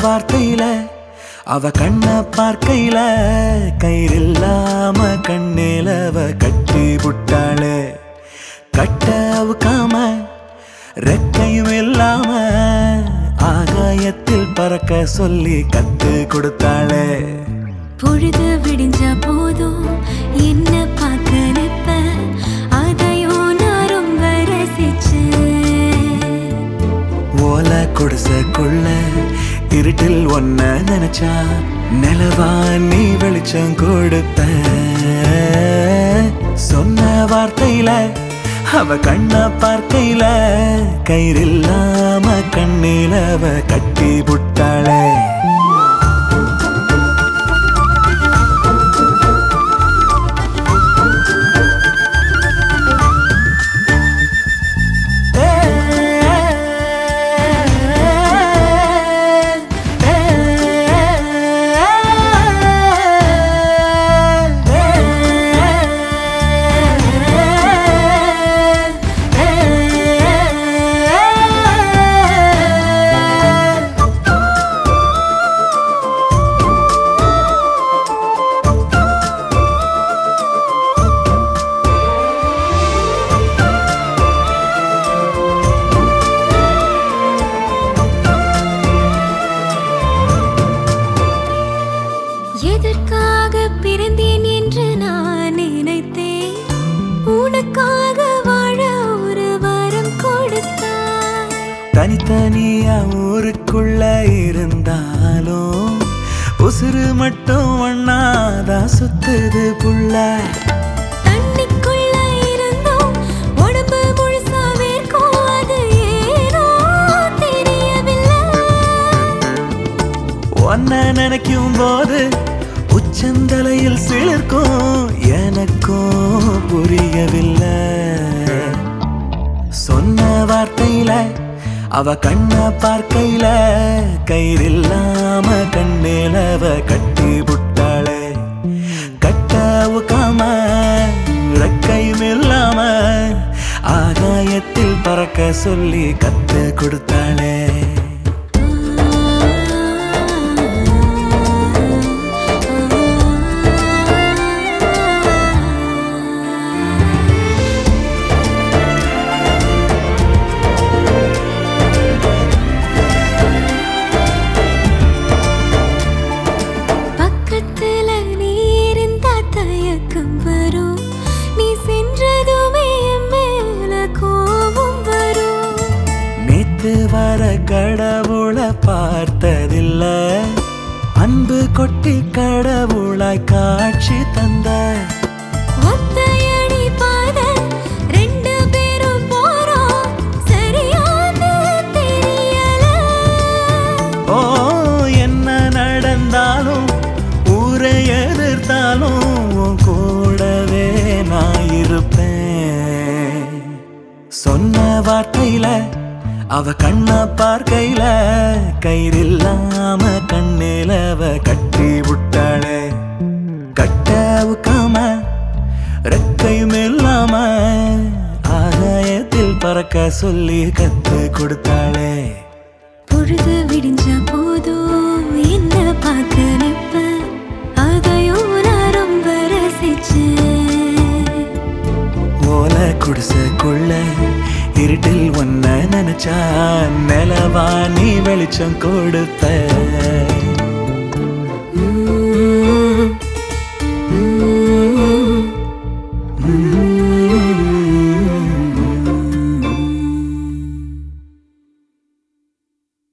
வார்த்தையில அவ கண்ண பார்க்கையில கயிறில்லாம கண்ணிலவ கட்டி புட்டாளே கட்ட அவுக்காம ரெக்கையும் இல்லாம ஆகாயத்தில் பறக்க சொல்லி கத்து கொடுத்தாளே பொழுது விடிஞ்சா போதும் என்ன பார்க்க நிப்ப அதையும் நான் ரொம்ப ரசிச்சேன் ஓலை குடிசைக்குள்ள இருட்டில் ஒன்ன நினைச்சா நிலவா நீ வெளிச்சம் கொடுத்த சொன்ன வார்த்தையில அவ கண்ண பார்க்கையில கயிறில்லாம கண்ணில அவ கட்டி புட்டாளே எதற்காக பிறந்தேன் என்று நான் நினைத்தேன் உனக்காக வாழ ஒரு வரம் கொடுத்தாய் தனித்தனியா ஊருக்குள்ள இருந்தாலும் உசுறு மட்டும் ஒண்ணாதான் சுத்துது புள்ள தண்ணிக்குள்ள இருந்தோம் உடம்பு முழுசா வேர்க்கும் அது ஏனோ தெரியவில்லை ஒன்ன நினைக்கும் போது உச்சந்தலையில் சிலிர்க்கும் எனக்கும் புரியவில்லை சொன்ன வார்த்தையில அவ கண்ண பார்க்கையில கயிறில்லாம கண்ணிலவ கட்டி புட்டாளே கட்ட உக்காம ரெக்கையும் இல்லாம ஆகாயத்தில் பறக்க சொல்லி கத்து கொடுத்தாளே பக்கத்துல நீ இருந்தா தயக்கம் வரும் நீ சென்றதுமே என் மேல கோபம் வரும் நேத்து வர கடவுளை பார்த்ததில்ல அன்பு கொட்டி கடவுளாய் காட்சி தந்த ஒத்தையடி பாத ரெண்டு பேரும் போறோம் சரியான தெரியல ஓ என்ன நடந்தாலும் ஊரை எதிர்த்தாலும் உன் கூடவே நான் இருப்பேன் சொன்ன வார்த்தையில அவ கண்ண பார்க்கையில கயிறில்லாம கண்ணில அவ கட்டி விட்டாளே கட்ட உக்காம ரெக்கையும் இல்லாம ஆகாயத்தில் பறக்க சொல்லி கத்து கொடுத்தாளே பொழுது விடிஞ்சா போதும் என்ன பார்க்க நிப்ப அதையும் நான் ரொம்ப ரசிச்சேன் ஓலை குடிசைக்குள்ள இருட்டில் ஒன்ன நினைச்சா நிலவா நீ வெளிச்சம் கொடுத்த